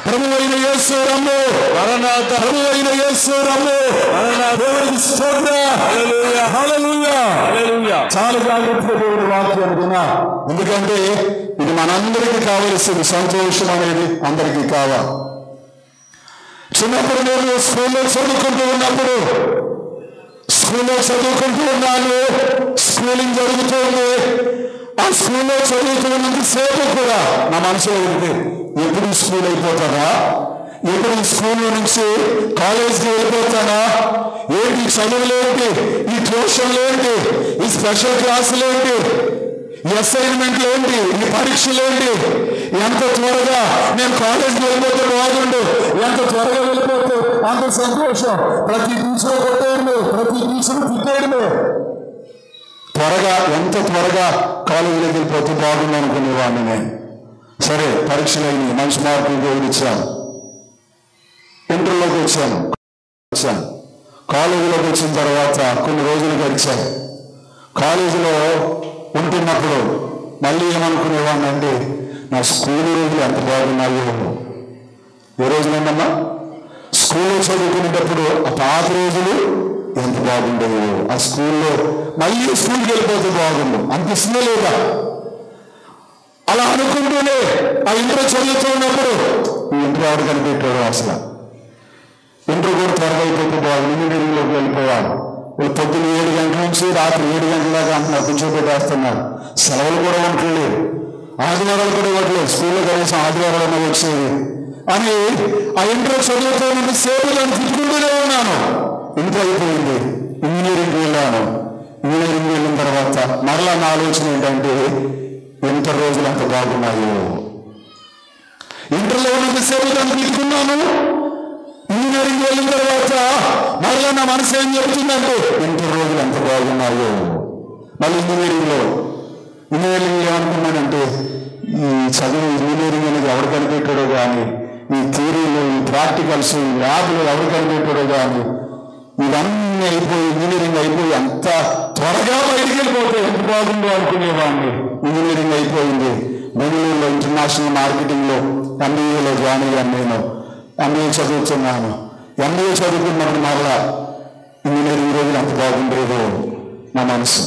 ప్రభు అయిన యేసు రమ్ము మరణాత ప్రభు అయిన యేసు రమ్ము దేవునికి స్తోత్రం. హల్లెలూయా. హల్లెలూయా. హల్లెలూయా. చాలా జాగ్రత్తగా దేవుడి వాక్యం వినా ఎందుకంటే ఇది మనందరికీ కావలసింది సంతోషం అనేది అందరికీ కావాలి చిన్నప్పుడు నేను స్కూల్లో చదువుకుంటూ ఉన్నప్పుడు స్కూల్లో చదువుకుంటూ ఉన్నాను స్కూలింగ్ జరుగుతుంది ఆ స్కూల్లో చదువుతూ ఉన్నంతసేపు కూడా నా మనసులో ఉంది ఎప్పుడు ఈ స్కూల్ అయిపోతానా ఎప్పుడు ఈ స్కూల్ నుంచి కాలేజ్కి వెళ్ళిపోతానా ఏంటి ఈ చదువులేంటి ఈ ట్యూషన్లు ఏంటి ఈ స్పెషల్ క్లాసులు ఏంటి ఈ అసైన్మెంట్లు ఏంటి ఈ పరీక్షలు ఏంటి ఎంత త్వరగా నేను కాలేజ్కి వెళ్ళిపోతే బాగుండు ఎంత త్వరగా వెళ్ళిపోతే అంత సంతోషం ప్రతి టీచర్ కొట్టేయడమే ప్రతి టీచర్ తిట్టేయడమే త్వరగా ఎంత త్వరగా కాలేజీలోకి వెళ్ళిపోతే బాగుండు అనుకునేవాడిని నేను సరే పరీక్షలు అయినాయి మంచి మార్కులు దేవుడు ఇచ్చాను ఇంటర్లోకి వచ్చాను వచ్చాను కాలేజీలోకి వచ్చిన తర్వాత కొన్ని రోజులు గడిచాయి కాలేజీలో ఉంటున్నప్పుడు మళ్ళీ ఏమనుకునేవాడిని అంటే నా స్కూల్ రోజులు ఎంత బాగున్నాయో ఏ రోజులేందమ్మా స్కూల్లో చదువుకునేటప్పుడు ఆ పాత రోజులు ఎంత బాగుండేవో ఆ స్కూల్లో మళ్ళీ స్కూల్కి వెళ్ళిపోతే బాగుండు అనిపిస్తుందే లేదా అలా అనుకుంటూనే ఆ ఇంటర్ చదువుతూ ఉన్నప్పుడు ఈ ఇంటర్ ఎవరు కనిపెట్టాడు అసలు ఇంటర్ కూడా త్వరగా అయిపోతే బాగుంది ఇంజనీరింగ్లోకి వెళ్ళిపోవాలి వీళ్ళు పొద్దున్న ఏడు గంటల నుంచి రాత్రి ఏడు గంటల దాకా అంటున్నారు కూర్చోబెట్టేస్తున్నారు సెలవులు కూడా ఉండట్లేదు ఆదివారాలు కూడా ఇవ్వట్లేదు స్కూల్లో కనీసం ఆదివారాలు వచ్చేది అని ఆ ఇంటర్ చదువుతున్న సేపు దాన్ని తిట్టుకుంటూనే ఉన్నాను ఇంటర్ అయిపోయింది ఇంజనీరింగ్కి వెళ్ళాను ఇంజనీరింగ్ వెళ్ళిన తర్వాత మరలా నా ఆలోచన ఏంటంటే ఇంటర్ రోజులు అంత బాగున్నాయో ఇంటర్లో ఉన్నంతసేపు దాన్ని తిట్టుకున్నాను ఇంజనీరింగ్ వెళ్ళిన తర్వాత మరలా నా మనసు ఏం చెప్తుందంటే ఇంటర్ రోజులు ఎంత బాగున్నాయో మళ్ళీ ఇంజనీరింగ్ లో ఇంజనీరింగ్ ఏమనుకున్నానంటే ఈ చదువు ఇంజనీరింగ్ అనేది ఎవరు కనిపెట్టాడో కానీ ఈ థియరీలు ఈ ప్రాక్టికల్స్ ఈ ల్యాబ్లు ఎవరు కనిపెట్టాడో కానీ ఇవన్నీ అయిపోయి ఇంజనీరింగ్ అయిపోయి అంత త్వరగా బయటికి వెళ్ళిపోతే ఎంత బాగుందో అనుకునేవాడిని ఇంజనీరింగ్ అయిపోయింది బెంగళూరులో ఇంటర్నేషనల్ మార్కెటింగ్ లో ఎంబీఏలో జాయిన్ అయ్యాను నేను ఎంబీఏ చదువుతున్నాను ఎంబీఏ చదువుకున్నప్పుడు మరలా ఇంజనీరింగ్ రోజులు ఎంత బాగుండేదో నా మనసు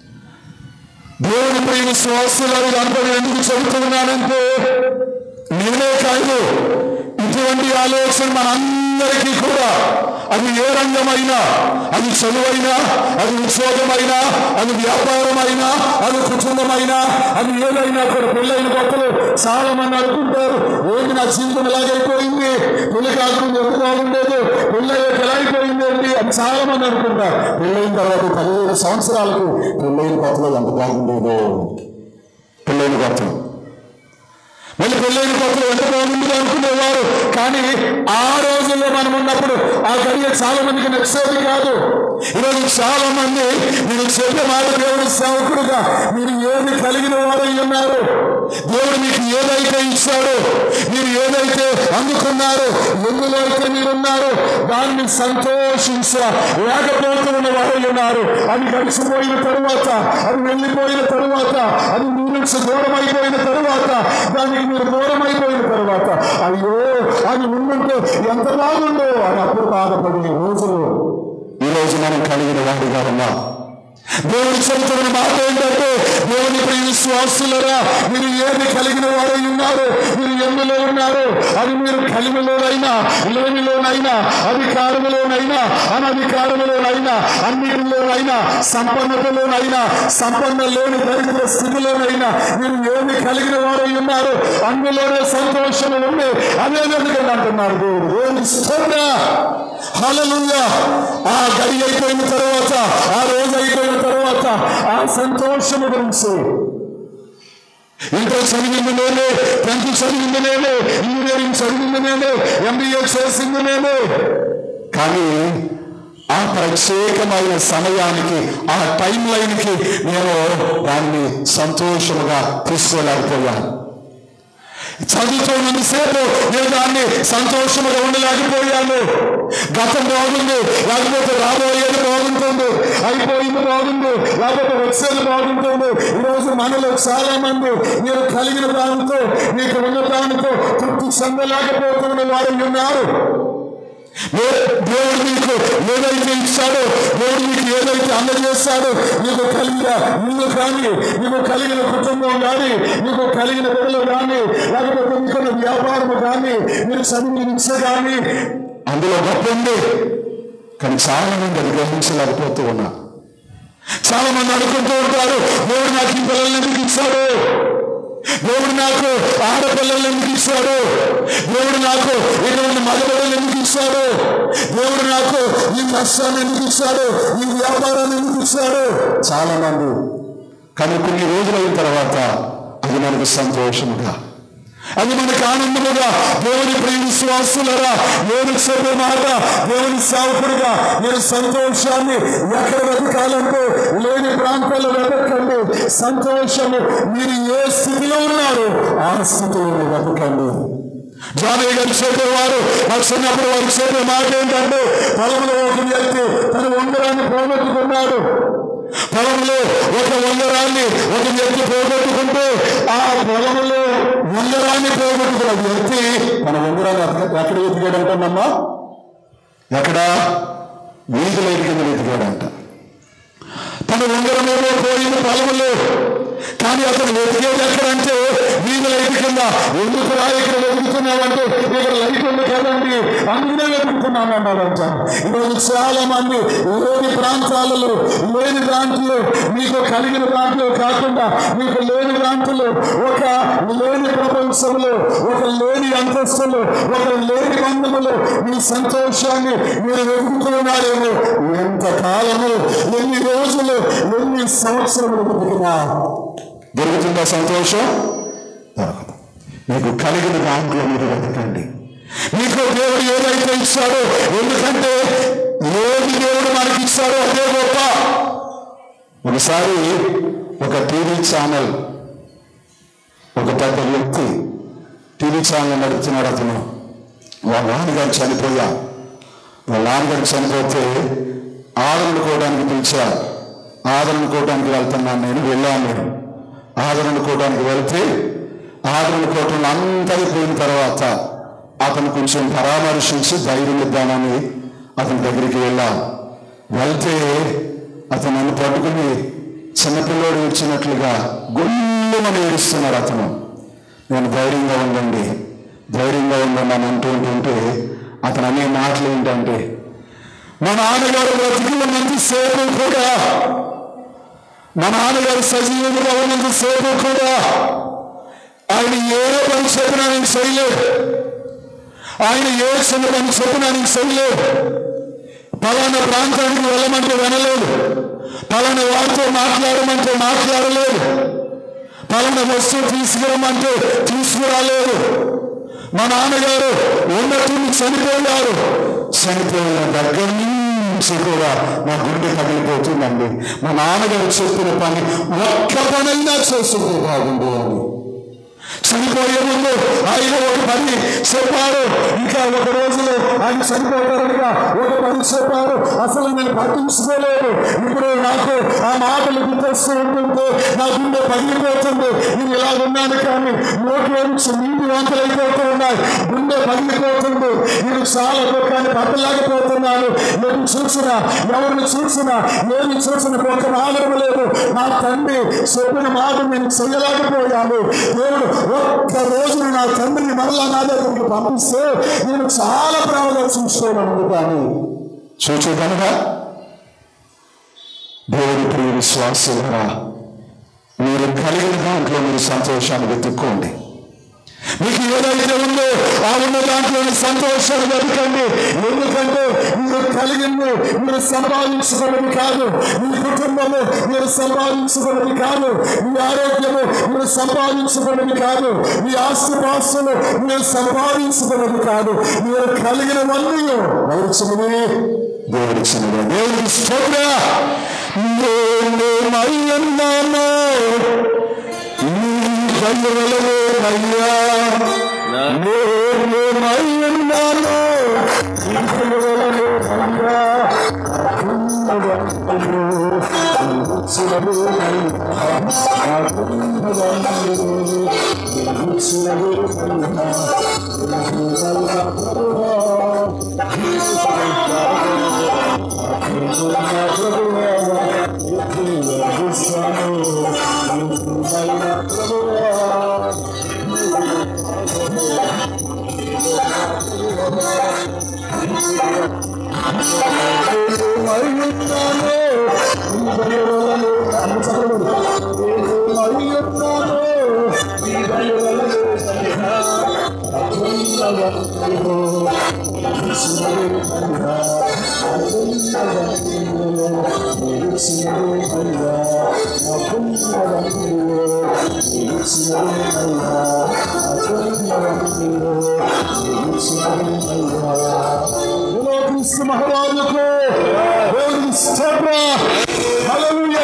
దేవుని ప్రేమ శ్వాసలు అనుభవం ఎందుకు చదువుతున్నానంటే నేనే కాదు ఇటువంటి ఆలోచన మనందరికీ కూడా అది ఏ రంగమైనా అది చదువైనా అది ఉద్యోగమైనా అది వ్యాపారమైనా అది కుటుంబమైనా అది ఏదైనా కూడా పెళ్ళైన కొత్తలు చాలా మంది అనుకుంటారు ఏంటి నా జీవితం ఎలాగైపోయింది పెళ్లి కాకుండా ఎంత బాగుండేది పెళ్ళయ్యాక ఎలా అయిపోయింది ఏంటి అని చాలా మంది అనుకుంటారు పెళ్ళైన తర్వాత పదిహేను సంవత్సరాలకు పెళ్ళైన కొత్తలో ఎంత బాగుండేదో పెళ్ళైన కొత్తలో మళ్ళీ పెళ్ళైన కొత్తలో ఎంత బాగుంటుంది అనుకునేవారు కానీ ఆ రోజుల్లో మనం ఉన్నప్పుడు ఆ గడియ చాలా మందికి నచ్చేది కాదు ఈరోజు చాలా మంది మీరు చెప్పే మాట దేవుడి సేవకుడుగా మీరు ఏది కలిగిన వారై ఉన్నారు దేవుడు మీకు ఏదైతే ఇచ్చాడో మీరు ఏదైతే అందుకున్నారో ఎందులో అయితే మీరున్నారు దాన్ని సంతోషించ లేకపోతున్న వారై ఉన్నారు అది గడిచిపోయిన తరువాత అది వెళ్ళిపోయిన తరువాత అది మీ నుంచి దూరం అయిపోయిన తరువాత దానికి మీరు దూరం అయిపోయిన తరువాత అయ్యో అది ఉండుంటే ఎంత బాగుందో అని అప్పుడు బాధపడిన రోజులు ఈ రోజు మనం కలిగిన వాడిగా ఉన్నాం దేవుడు చెబుతున్న మాట ఏంటంటే దేవుని ప్రియ విశ్వాసులరా మీరు ఏది కలిగిన వారై ఉన్నారు మీరు ఎందులో ఉన్నారు అది మీరు కలిమిలోనైనా లేనిలోనైనా అధికారములోనైనా అనధికారములోనైనా అన్నిటిలోనైనా సంపన్నతలోనైనా సంపన్న లేని దరిద్ర స్థితిలోనైనా మీరు ఏది కలిగిన వారై ఉన్నారు అందులోనే సంతోషం ఉంది అదే ఎందుకంటే అంటున్నారు దేవుడు దేవుని స్తోత్ర హల్లెలూయా ఆ గడి అయిపోయిన తర్వాత ఆ రోజు అయిపోయిన తర్వాత ఆ సంతోషము గురించి ఇంటర్ చదివింది నేనే టెన్త్ చదివింది నేనే ఇంజనీరింగ్ చదివింది నేనే ఎంబీఏ చేసింది నేనే కానీ ఆ ప్రత్యేకమైన సమయానికి ఆ టైం లైన్కి నేను దాన్ని సంతోషముగా తీసుకోలేకపోయాను చదువుతున్నంతసేపు నేను దాన్ని సంతోషముగా ఉండలేకపోయాను గతం బాగుంది లేకపోతే రాబోయేది బాగుంటుంది అయిపోయింది బాగుంది లేకపోతే వచ్చేది బాగుంటుంది ఈరోజు మనలో చాలా మంది మీరు కలిగిన దానితో మీకు ఉన్న దానితో తృప్తి చెందలేకపోతున్న వారు ఉన్నారు ఏ- దేవుడు మీకు ఏదైతే ఇచ్చాడో దేవుడు మీకు ఏదైతే అందజేస్తాడో మీకు కలిగిన ఇల్లు కానీ మీకు కలిగిన కుటుంబం కానీ మీకు కలిగిన పిల్లలు కానీ లేకపోతే మీకున్న వ్యాపారం కానీ మీరు చదివిన విద్య కానీ అందులో గొప్ప ఉంది కానీ చాలా మంది అది గ్రహించలేకపోతూ ఉన్నారు చాలా మంది అనుకుంటూ ఉంటారు దేవుడు నాకు ఈ పిల్లల్ని ఎందుకు ఇచ్చాడు దేవుడు నాకు ఆడపిల్లల్ని ఎందుకు ఇచ్చాడు దేవుడు నాకు ఇటువంటి మగపిల్లలు ఎందుకు ఇచ్చాడు దేవుడు నాకు ఈ నష్టాన్ని ఎందుకు ఇచ్చాడు ఈ వ్యాపారాన్ని ఎందుకు ఇచ్చాడు చాలా మంది కానీ కొన్ని రోజులు అయిన తర్వాత అది మనకు సంతోషముగా అది మనకు ఆనందముగా దేవుని ప్రియ విశ్వాసులరా నేను చెప్పే మాట దేవుని సేవకుడిగా మీరు సంతోషాన్ని ఎక్కడ వెతకాలంటే లేని ప్రాంతాల్లో వెతకండి సంతోషము మీరు ఏ స్థితిలో ఉన్నారు ఆ స్థితిలో వెతకండి జానయ్య గారు చెప్పేవారు నాకు చిన్నప్పుడు వారు చెప్పే మాట ఏంటంటే పొలంలో ఒక వ్యక్తి తన ఉంగరాన్ని పోగొట్టుకున్నాడు పొలంలో ఒక ఉంగరాన్ని ఒక వ్యక్తి పోగొట్టుకుంటే ఆ పొలంలో ఉంగరాన్ని పోగొట్టుకున్న వ్యక్తి తన ఉంగరాన్ని ఎక్కడ ఎక్కడ వెతికాడంటమ్మా ఎక్కడ వీధిలో ఎదిగిన వెతికాడంట తన ఉంగరం ఏమో పోయింది పొలంలో కానీ అతను వెతికేది ఎక్కడంటే వీధుల ఇంటి కింద ఎందుకు రా ఇక్కడ వెతుకుతున్నావంటే ఇక్కడ లైట్ ఉంది కదండి అందుకనే వెతుకుతున్నాను అన్నాడంట ఈరోజు చాలా మంది లేని ప్రాంతాలలో లేని దాంట్లో మీకు కలిగిన దాంట్లో కాకుండా మీకు లేని దాంట్లో ఒక లేని ప్రపంచంలో ఒక లేని అంతస్తులో ఒక లేని బంధములో మీ సంతోషాన్ని మీరు వెతుకుతున్నారేమో ఎంత కాలము ఎన్ని రోజులు ఎన్ని సంవత్సరములు బతికినా దొరుకుతుందా సంతోషం దొరకదు మీకు కలిగిన దాంట్లో మీరు వెతకండి మీకు దేవుడు ఏదైతే ఇచ్చాడో ఎందుకంటే ఏది దేవుడు మనకి ఇచ్చాడో అదే గొప్ప ఒకసారి ఒక టీవీ ఛానల్ ఒక పెద్ద వ్యక్తి టీవీ ఛానల్ నడుపుతున్నాడు అతను వాళ్ళ నాన్నగారు చనిపోయా వాళ్ళ నాన్నగారు చనిపోతే ఆదరణకోవడానికి పిలిచారు ఆదరణకోవడానికి వెళ్తున్నాను నేను వెళ్ళాను నేను ఆదరణకోవడానికి వెళ్తే ఆదరణకోవటంలో అంతా అయిపోయిన తర్వాత అతను కొంచెం పరామర్శించి ధైర్యం ఇద్దామని అతని దగ్గరికి వెళ్ళాం వెళ్తే అతను నన్ను పట్టుకుని చిన్నపిల్లోడు వచ్చినట్లుగా గొల్లుమని ఏడుస్తున్నాడు అతను నేను ధైర్యంగా ఉండండి ధైర్యంగా ఉండండి అని అంటూ ఉంటుంటే అతను అనే మాటలు ఏంటంటే మా నాన్నగారు బ్రతికి ఉన్నంతసేపు కూడా మా నాన్నగారు సజీవులుగా ఉన్నంతసేపు కూడా ఆయన ఏ పని చెప్పినా నేను చేయలేదు ఆయన ఏ చిన్న పని చెప్పినా నేను చేయలేదు పలానా ప్రాంతానికి వెళ్ళమంటే వినలేదు పలానా వారితో మాట్లాడమంటే మాట్లాడలేదు పలానా వస్తువు తీసుకురమ్మంటే తీసుకురాలేదు మా నాన్నగారు ఉన్నట్టుండి చనిపోయారు చనిపోయిన దగ్గర నుంచి కూడా నా గుండె తగిలిపోతుందండి మా నాన్నగారు చెప్పిన పని ఒక్క పనైనా చేస్తుంటే బాగుంది అని చనిపోయే ముందు ఆయన ఒక పని చెప్పారు ఇంకా ఒక రోజులో ఆయన చనిపోతారనగా ఒక పని చెప్పారు అసలు నేను పట్టించుకోలేదు ఇప్పుడు నాకు ఆ మాటలు గుర్తొస్తూ ఉంటుంటే నా గుండె పగిలిపోతుంది నేను ఇలా ఉన్నాను కానీ నోట్లో నుంచి నీటి వంతలైపోతూ ఉన్నాయి గుండె పగిలిపోతుంది నేను చాలా దుఃఖాన్ని పట్టలేకపోతున్నాను నేను చూసినా ఎవరిని చూసినా ఏమి చూసిన ఒక ఆదరణ లేదు నా తండ్రి చెప్పిన మాట నేను చేయలేకపోయాను దేవుడు ఒక్క రోజున నా తండ్రిని మరలా నా దగ్గరికి పంపిస్తే నేను చాలా ప్రేమగా చూసుకోను కానీ చూచేదనగా దేవుడి ప్రియ విశ్వాసులరా మీరు కలిగిన దాంట్లో మీరు సంతోషాన్ని వెతుక్కోండి మీకు ఏదైతే ఉందో ఆ ఉన్న దాంట్లోని సంతోషాన్ని వెతకండి ఎందుకంటే మీరు కలిగింది మీరు సంపాదించుకోవడం కాదు మీ కుటుంబము మీరు సంపాదించుకోవడం కాదు మీ ఆరోగ్యము మీరు సంపాదించుకోవడం కాదు మీ ఆస్తిపాస్తులు మీరు సంపాదించుకోవడం కాదు మీరు కలిగినవన్నీ ఎవరిచ్చినవి దేవుడిచ్చినవి దేవుడికి స్తోత్ర నేను మయ్యన్నాను నీ దయవలవేనయ్యా నేనేమై ఉన్నాను నీ దయవలవేనయ్యా క్రీస్తు మహారాజుకు దేవునికి స్తోత్ర హల్లెలూయా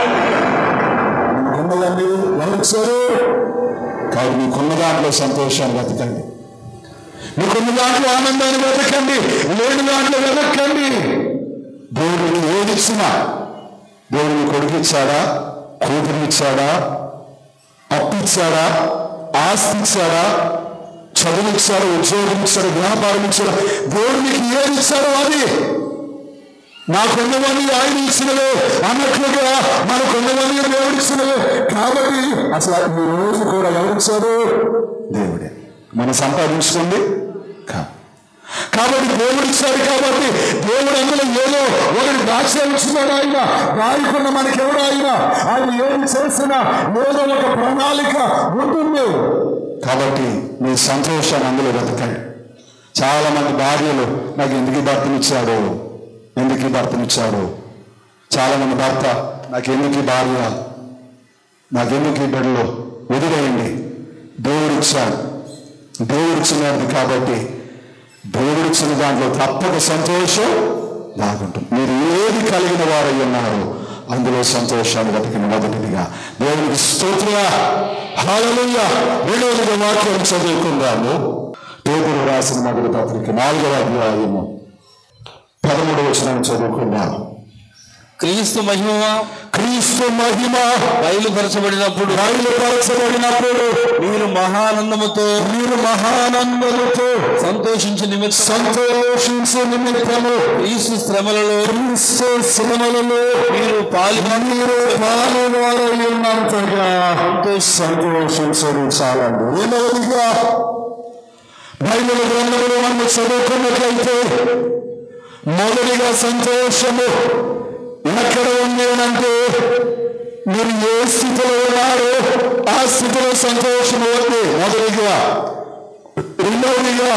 ఉన్నదండి ఎవరిచ్చారు కాదు మీకున్న దాంట్లో సంతోషాన్ని వెతకండి మీకున్న దాంట్లో ఆనందాన్ని వెతకండి లేని దాంట్లో వెతకండి దేవుడిని ఏదిచ్చినా దేవుడిని కొడుకిచ్చాడా కూతురిచ్చాడా అప్పిచ్చాడా ఆస్తి ఇచ్చాడా చదువు ఇచ్చాడు ఉద్యోగం ఇచ్చాడు వ్యాపారం ఇచ్చాడు దేవుడు మీకు ఏది ఇచ్చాడో అది నాకున్నవన్నీ ఆయన ఇచ్చినవే అన్నట్లుగా మనకున్నవన్నీ దేవుడు ఇచ్చినవే కాబట్టి అసలు ఈ రోజు కూడా ఎవరిచ్చాడు దేవుడే మనం సంపాదించుకోండి కా కాబట్టి దేవుడు ఇచ్చాడు కాబట్టి దేవుడు అందులో ఏదో ఒకటి దాచాల్సినాడు ఆయన రాయకుండా మనకెవడు ఆయన ఆయన ఏం చేసినా ఏదో ఒక ప్రణాళిక ఉంటుంది కాబట్టి మీ సంతోషాన్ని అందులో వెతకండి చాలా మంది భార్యలు నాకు ఎందుకు ఈ భర్తనిచ్చాడు ఎందుకు ఈ భర్తనిచ్చాడు చాలా మంది భర్త నాకు ఎందుకు ఈ భార్య నాకెందుకు ఈ బిడ్డలు వదిలేయండి దేవుడిచ్చాడు దేవుడిచ్చినది కాబట్టి దేవుడిచ్చిన దాంట్లో తప్పక సంతోషం బాగుంటుంది మీరు ఏది కలిగిన వారై ఉన్నారు అందులో సంతోషాన్ని వెతికిన మొదటిదిగా దేవునికి స్తోత్ర హాలలుయ రెండవదిగా వాక్యం చదువుకుందాము పేదలు రాసిన మొదటి పత్రిక నాలుగవ అధ్యాయము పదమూడు వచనం చదువుకుందాం క్రీస్తు మహిమ క్రీస్తు మహిమ బయలుపరచబడినప్పుడు బయలుపరచబడినప్పుడు మీరు మహానందముతో మీరు మహానందముతో సంతోషించి నిమిత్తం సంతోషించే నిమిత్తము క్రీస్తు శ్రమలలో క్రీస్తు శ్రమలలో మీరు పాలు మీరు పాలువారై ఉన్నంతగా సంతోషించరు చాలండి రెండవదిగా బైబిల్ గ్రంథంలో మనం చదువుకున్నట్లయితే మొదటిగా సంతోషము ఎక్కడ ఉంది అంటే మీరు ఏ స్థితిలో ఉన్నారో ఆ స్థితిలో సంతోషము ఉంది మొదటిగా రెండవదిగా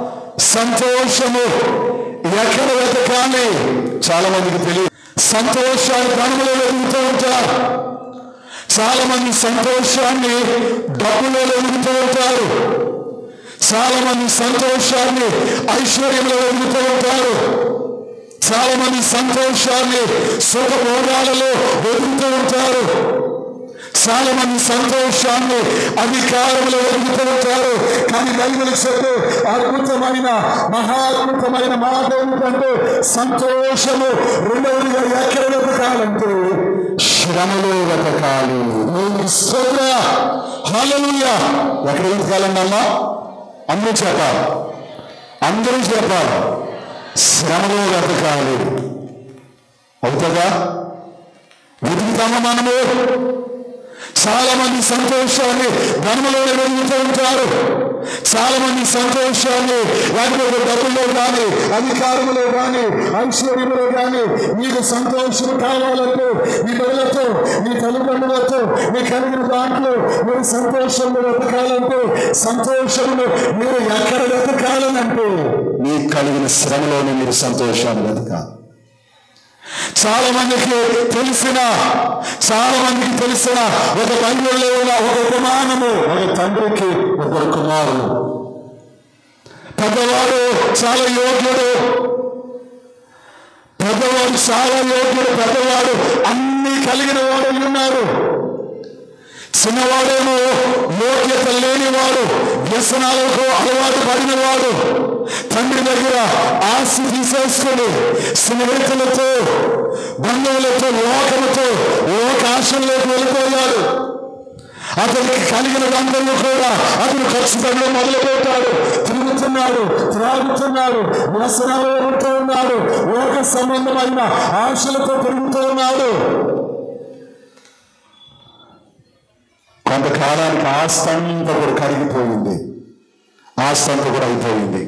సంతోషము ఎక్కడ వెతకాలి చాలా మందికి తెలియదు సంతోషాన్ని ధనములో వెతుకుతూ ఉంటారు చాలా మంది సంతోషాన్ని డబ్బులో వెతుకుతూ ఉంటారు చాలా మంది సంతోషాన్ని ఐశ్వర్యంలో వెతుకుతూ ఉంటారు చాలా మంది సంతోషాన్ని సుఖభోగాలలో వెతుకుతూ ఉంటారు చాలా మంది సంతోషాన్ని అధికారంలో వెతుకుతూ ఉంటారు కానీ బైబిల్ చెప్పే అద్భుతమైన మహాద్భుతమైన మాట ఏమిటంటే సంతోషము రెండవదిగా ఎక్కడ వెతకాలంటే శ్రమలో వెతకాలి హల్లెలూయా ఎక్కడ వెతకాలండి అమ్మా అందరూ చెప్పాలి అందరూ చెప్పాలి శ్రమలో వెతకాలి అవుతుందా వెతుకుతామా మనము చాలా మంది సంతోషాన్ని ధనములో వెతుకుతూ ఉంటారు చాలా మంది సంతోషాన్ని లేకపోతే డబ్బుల్లో కానీ అధికారంలో కానీ ఐశ్వర్యంలో కానీ మీకు సంతోషం కావాలంటే మీ పిల్లలతో మీ తల్లిదండ్రులతో మీ కలిగిన దాంట్లో మీరు సంతోషంలో వెతకాలంటే సంతోషంలో మీరు ఎక్కడ వెతకాలనంటే మీకు కలిగిన శ్రమలోనే మీరు సంతోషాన్ని వెతకాలి చాలా మందికి తెలిసిన చాలా మందికి తెలిసిన ఒక బైబిల్లో ఉన్న ఒక ఉపమానము ఒక తండ్రికి ఒకరు కుమారుడు పెద్దవాడు చాలా యోగ్యుడు పెద్దవాడు చాలా యోగ్యుడు పెద్దవాడు అన్ని కలిగిన వాడు ఉన్నాడు చిన్నవాడేమో యోగ్యత లేనివాడు వ్యసనాలకు అలవాటు పడినవాడు తండ్రి దగ్గర ఆస్తి తీసేసుకుని స్నేహితులతో బంధువులతో లోకముతో లోకాశంలోకి వెళ్ళిపోయాడు అతనికి కలిగిన అందరూ కూడా అతను ఖచ్చితంగా మొదలు పెట్టాడు తిరుగుతున్నాడు త్రాగుతున్నాడు వ్యసనాలు ఉంటూ ఉన్నాడు లోక సంబంధమైన ఆశలతో పెరుగుతూ ఉన్నాడు కొంతకాలానికి ఆస్తి అంతా కూడా కరిగిపోయింది ఆస్తి అంతా కూడా అయిపోయింది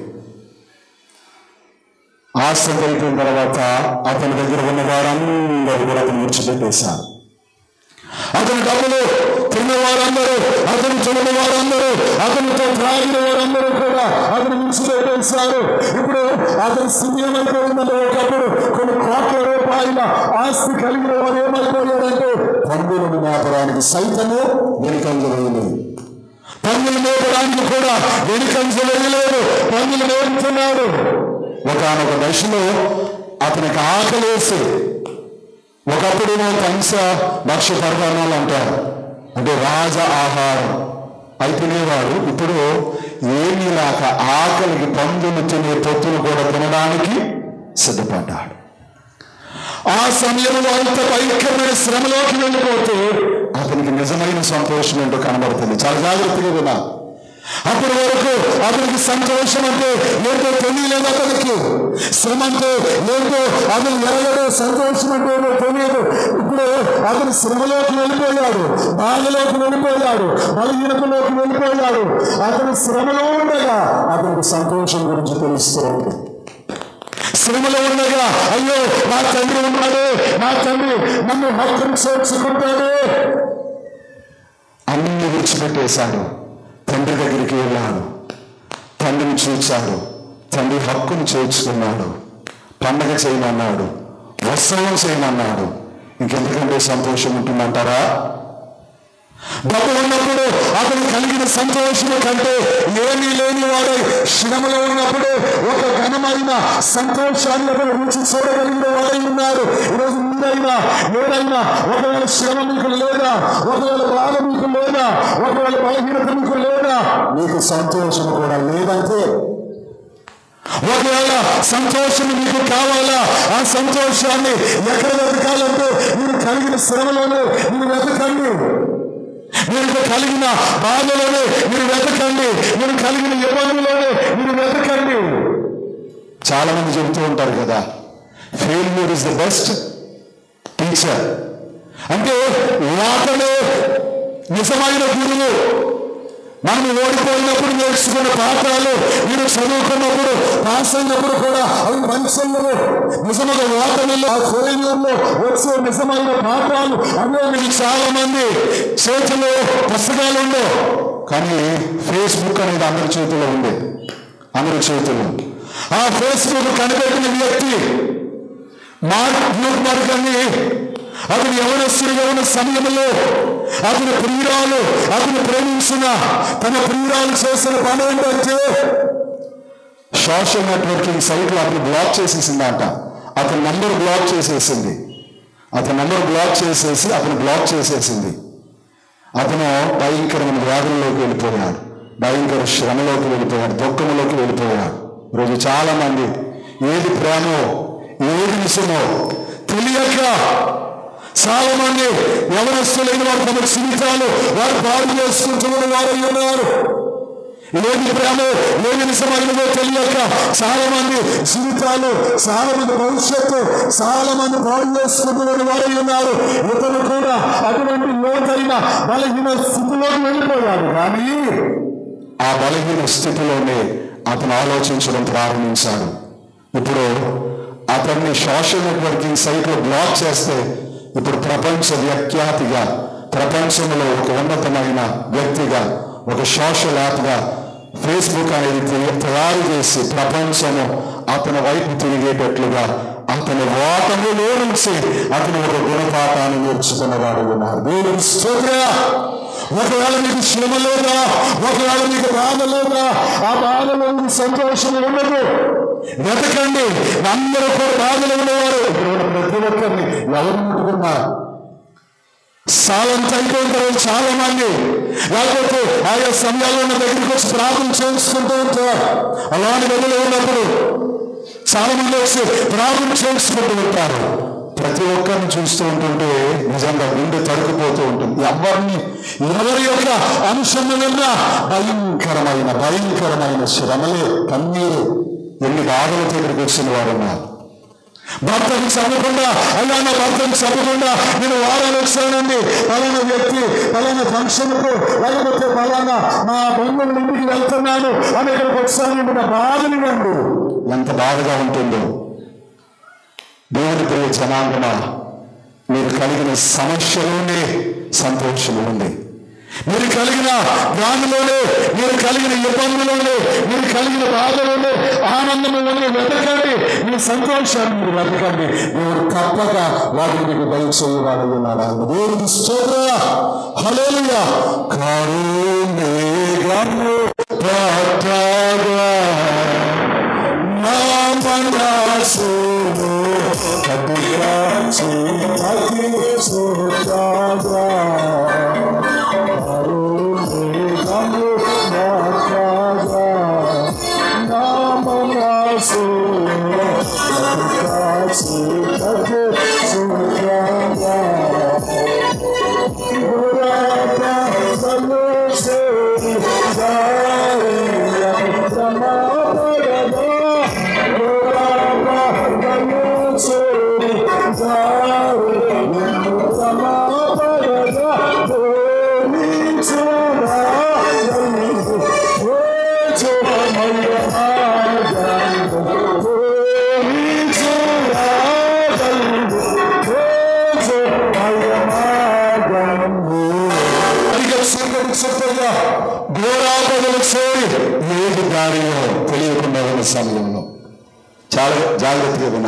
ఆస్తి అంతా అయిపోయిన తర్వాత అతని దగ్గర ఉన్న వారందరూ కూడా అతను విడిచిపెట్టేశారు అతని డబ్బులు తిన్న వారందరూ అతను చూడని వారందరూ అతనితో త్రాగిన వారందరూ కూడా అతను విడిచిపెట్టేశారు ఇప్పుడు అతని స్థితి ఏమైపోయిందంటే ఒకప్పుడు కొన్ని కోట్ల రూపాయల ఆస్తి కలిగిన వారు ఏమైపోయాడంటే పన్నులను మేపడానికి సైతము వెనుకంజ వేయలేదు పన్నులు మేపడానికి కూడా వెనుకంజ వేయలేదు పన్నులు మేపుతున్నాడు ఒకనొక దశలో అతనికి ఆకలేసి ఒకప్పుడేమో కంస భక్ష్య పరమాణాలు అంటారు అంటే రాజ ఆహారం అవి తినేవాడు ఇప్పుడు ఏమీ లేక ఆకలికి పందులు తినే పొత్తులు కూడా తినడానికి సిద్ధపడ్డాడు ఆ సమయంలో అంత భయంకరమైన శ్రమలోకి వెళ్ళిపోతే అతనికి నిజమైన సంతోషం ఏంటో కనబడుతుంది చాలా జాగ్రత్తగా వినా అప్పటి వరకు అతనికి సంతోషం అంటే ఏంటో తెలియలేదు అతనికి శ్రమ అంటే ఏంటో అతను ఎరగడు సంతోషం అంటే ఏంటో తెలియదు ఇప్పుడు అతను శ్రమలోకి వెళ్ళిపోయాడు బాధలోకి వెళ్ళిపోయాడు బలహీనతలోకి వెళ్ళిపోయాడు అతను శ్రమలో ఉండగా అతనికి సంతోషం గురించి తెలుస్తుంది శ్రమలో ఉండగా అయ్యో నా తండ్రి ఉన్నాడు నా తండ్రి నన్ను హక్కును చేర్చుకుంటాడు అన్ని విడిచిపెట్టేశాడు తండ్రి దగ్గరికి వెళ్ళాడు తండ్రిని చూచాడు తండ్రి హక్కును చేర్చుకున్నాడు పండగ చేయమన్నాడు ఉత్సవం చేయమన్నాడు ఇంకెందుకంటే సంతోషం ఉంటుందంటారా డబ్బు ఉన్నప్పుడు అతను కలిగిన సంతోషము కంటే ఏమీ లేని వాడై శ్రమలో ఉన్నప్పుడు ఒక ఘనమైన సంతోషాన్ని అతను రుచి చూడగలిగిన వాడై ఉన్నాడు ఈరోజు ముందైనా ఏదైనా ఒకవేళ శ్రమ మీకు లేదా ఒకవేళ బాధ మీకు లేదా ఒకవేళ బలహీనత మీకు లేదా మీకు సంతోషం కూడా లేదంటే ఒకవేళ సంతోషం మీకు కావాలా ఆ సంతోషాన్ని ఎక్కడ వెతకాలంటే మీరు కలిగిన శ్రమలోనే మీరు వెతకండి మీరు కలిగిన బాధలోనే మీరు వెతకండి మీరు కలిగిన ఇబ్బందులోనే మీరు వెతకండి చాలా మంది చెబుతూ ఉంటారు కదా failure is the best teacher అంటే వాటనే నిజమైన గురువు మనం ఓడిపోయినప్పుడు నేర్చుకున్న పాఠాలు మీరు చదువుకున్నప్పుడు పాస్ అయినప్పుడు కూడా అవి మనుషుల్లో నిజముగా ఓటమిలో ఆ ఫెయిల్యూర్లో వచ్చే నిజమైన పాఠాలు అవే మీకు చాలా మంది చేతిలో పుస్తకాలు ఉండవు కానీ ఫేస్బుక్ అనేది అందరి చేతిలో ఉంది అందరి చేతిలో ఆ ఫేస్బుక్ కనిపెట్టిన వ్యక్తి మార్క్ బ్లూక్మర్క్ అని అతను యవనస్తుడిగా ఉన్న సమయంలో అతని ప్రియురాలు అతను ప్రేమించిన తన ప్రియురాలు చేసిన పని ఏంటంటే సోషల్ నెట్వర్కింగ్ సైట్లు అతను బ్లాక్ చేసేసిందంట అతని నంబర్ బ్లాక్ చేసేసింది అతని నంబర్ బ్లాక్ చేసేసి అతను బ్లాక్ చేసేసింది అతను భయంకరమైన వ్యాధుల్లోకి వెళ్ళిపోయాడు భయంకర శ్రమలోకి వెళ్ళిపోయాడు దుఃఖంలోకి వెళ్ళిపోయాడు ఈరోజు చాలా మంది ఏది ప్రేమో ఏది నిజమో తెలియక చాలా మంది ఎవరస్తులైన వారు తమ జీవితాలు వారు పాడు చేసుకుంటున్న వారు ఉన్నారు ఏది ప్రేమ ఏది నిజమైనదో తెలియక చాలా మంది జీవితాలు చాలా మంది భవిష్యత్తు చాలా మంది పాడు చేసుకుంటున్న వారు ఉన్నారు ఇతను కూడా అటువంటి లోతైన బలహీన స్థితిలోకి వెళ్ళిపోయాడు కానీ ఆ బలహీన స్థితిలోనే అతను ఆలోచించడం ప్రారంభించాడు ఇప్పుడు అతన్ని సోషల్ నెట్వర్కింగ్ సైట్లో బ్లాక్ చేస్తే ఇప్పుడు ప్రపంచ వ్యాఖ్యాతిగా ప్రపంచంలో ఒక ఉన్నతమైన వ్యక్తిగా ఒక సోషల్ యాప్గా ఫేస్బుక్ అనేది తయ- తయారు చేసి ప్రపంచము అతని వైపు తిరిగేటట్లుగా అతని ఓటములో నుంచి అతను ఒక గుణపాఠాన్ని నేర్చుకున్నవాడు ఉన్నారు దేవుని స్తోత్ర ఒకవేళ మీకు శ్రమ లేదా ఒకవేళ మీకు బాధ లేదా ఆ బాధలో మీకు సంతోషం ఉండదు వెతకండి అందరూ కూడా బాధలు ఉన్నవారు ఇక్కడ ఉన్న ప్రతి ఒక్కరిని ఎవరు ముట్టుకున్నారు సాలంత అయిపోయిన తర్వాత చాలా మంది లేకపోతే ఆయా సమయాల్లో ఉన్న దగ్గరికి వచ్చి ప్రార్థన చేసుకుంటూ ఉంటారు అలాంటి గదిలో ఉన్నప్పుడు చాలా మంది వచ్చి ప్రార్థన చేసుకుంటూ ఉంటారు ప్రతి ఒక్కరిని చూస్తూ ఉంటుంటే నిజంగా గుండె తడుకుపోతూ ఉంటుంది ఎవరిని ఎవరి యొక్క అంశములన్నా భయంకరమైన భయంకరమైన శ్రమలే కన్నీరు ఎన్ని బాధల దగ్గరికి వచ్చిన వారు ఉన్నారు భర్తను చదవకుండా అలా నా భర్తను చదవకుండా నేను వారాలు వచ్చానండి పలానా వ్యక్తి పలానా ఫంక్షన్కు లేకపోతే పలానా మా బంధువుల ఇంటికి వెళ్తున్నాను అని ఇక్కడికి వచ్చానండి నా బాధనివ్వండి ఎంత బాధగా ఉంటుందో దేవుని ప్రియ జనాంగమా మీరు కలిగిన సమస్యలోనే సంతోషం ఉంది మీరు కలిగిన దానిలోనే మీరు కలిగిన ఇబ్బందులోనే మీరు కలిగిన బాధలోనే ఆనందంలోనే వెతకండి మీ సంతోషాన్ని మీరు వెతకండి దేవుడు తప్పక వాటిని మీకు దయచేయవాడు ఉన్నాడు దేవుడికి స్తోత్ర హల్లెలూయా కరుణేగము పట్టగా నా మనసును కదిలాచి అతి సుఖగా కరుణేగము పట్టగా నా మనసును కదిలాచి అతి సుఖగా ఘోరాపదలు చేరి ఏది దారిలో తెలియకుండా ఉన్న సమయంలో చాలా జాగ్రత్తగా ఉన్నా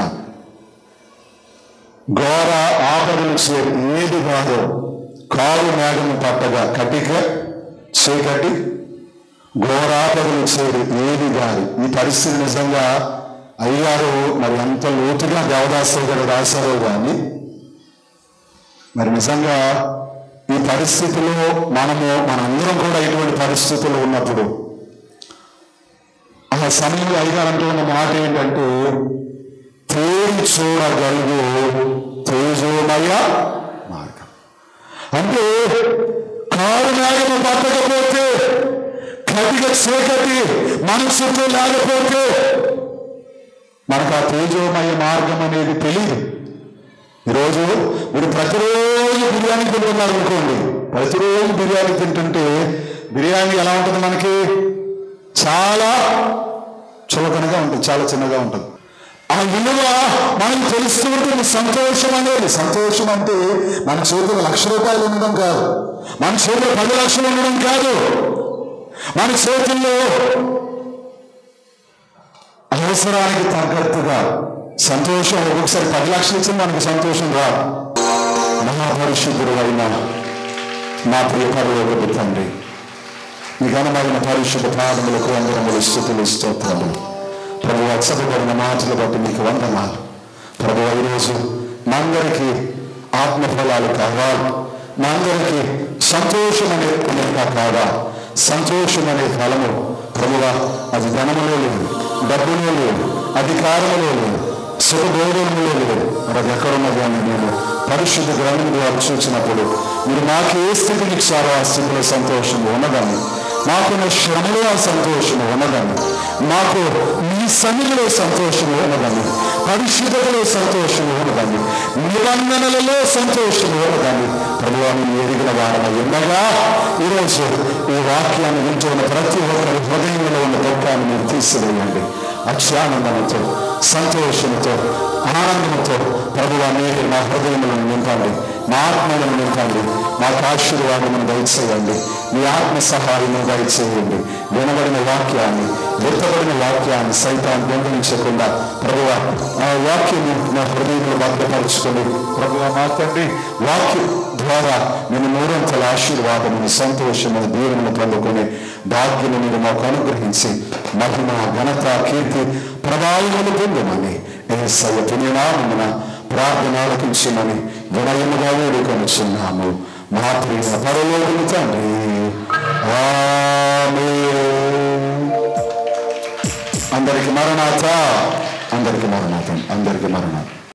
ఘోర ఆపదలు చేరి ఏది కాదో కారు మేఘము పట్టగా కటిక చీకటి ఘోరాపదలు చేరి ఏది గారి ఈ పరిస్థితి నిజంగా అయ్యారు మరి ఎంత లోతుగా దేవదాసు గారు రాశారో కానీ మరి నిజంగా ఈ పరిస్థితిలో మనము మనందరం కూడా ఇటువంటి పరిస్థితులు ఉన్నప్పుడు ఆ సమయంలో అయ్యగారు అంటూ ఉన్న మాట ఏంటంటే తేరి చూడగలుగు తేజోమయ మార్గం అంటే కారు మేఘము పట్టకపోతే కటిక చీకటి మనసుతో లేకపోతే మనకు ఆ తేజోమయ మార్గం అనేది తెలియదు ఈరోజు మీరు ప్రతిరోజు బిర్యానీ తింటున్నారు అనుకోండి ప్రతిరోజు బిర్యానీ తింటుంటే బిర్యానీ ఎలా ఉంటుంది మనకి చాలా చులకనగా ఉంటుంది చాలా చిన్నగా ఉంటుంది ఆ విలువ మనకు తెలుస్తూ ఉంటుంది సంతోషం అనేది సంతోషం అంటే మన చేతిలో లక్ష రూపాయలు ఉండడం కాదు మన చేతిలో పది లక్షలు ఉండడం కాదు మన చేతుల్లో అవసరానికి తగ్గట్టుగా సంతోషం ఒక్కొక్కసారి పది లక్షలు ఇచ్చిన మనకు సంతోషం రాదు మహాపరిశుద్ధుడు అయిన నా ప్రియ పరలోకపు తండ్రి మీ ఘనమైన పరిశుద్ధ పాదములకు వందనములు స్థుతులు స్తోత్రాలు ప్రభు చదవబడిన మాటలు బట్టి మీకు వందనాలు ప్రభు ఈరోజు మా అందరికీ ఆత్మఫలాలు కావాలి మా అందరికీ సంతోషం అనే కొనేక కావాలి సంతోషం అనే ఫలము ప్రభువా అది ధనములో లేదు డబ్బులో లేదు అధికారములో లేదు సుఖభోగంలో లేదు మరి అది ఎక్కడున్నది అని నేను పరిశుద్ధ గ్రంథం ద్వారా చూసినప్పుడు మీరు మాకు ఏ స్థితికి ఇచ్చారో ఆ స్థితిలో సంతోషం ఉన్నదని మాకున్న శ్రమలో ఆ సంతోషం ఉన్నదని మాకు మీ సన్నిధిలో సంతోషం ఉన్నదని పరిశుద్ధతలో సంతోషం ఉన్నదని నిబంధనలలో సంతోషం ఉన్నదని ప్రభువాన్ని ఎరిగిన వారన ఉండగా ఈరోజు ఈ వాక్యాన్ని వింటున్న ప్రతి ఒక్కరి హృదయంలో ఉన్న దుఃఖాన్ని మీరు తీసివేయండి అక్షానందంతో సంతోషంతో ఆనందంతో ప్రభువా మీరు మా హృదయములను నింపండి మా ఆత్మలను నింపండి మాకు ఆశీర్వాదమును దయచేయండి మీ ఆత్మ సహాయము దయచేయండి వినబడిన వాక్యాన్ని విత్తబడిన వాక్యాన్ని సైతాన్ని దొంగలించకుండా ప్రభువ ఆ వాక్యము నా హృదయంలో భద్రపరుచుకొని ప్రభువ మా తండ్రి వాక్యం ద్వారా నేను నూరంతల ఆశీర్వాదమును సంతోషమును దీవెనను పొందుకొని భాగ్యము మీరు మాకు అనుగ్రహించి మహిమ ఘనత కీర్తి ప్రభావములు పొందమని ఏసయ్య పుణ్యనామమున ప్రార్థన ఆలకించమని వినయముగా వేడుకొనుచున్నాము మా ప్రియ పరలోకము తండ్రి ఆమేన్. అందరికి మరణాత అందరికి మరణాతం అందరికి మరణాతం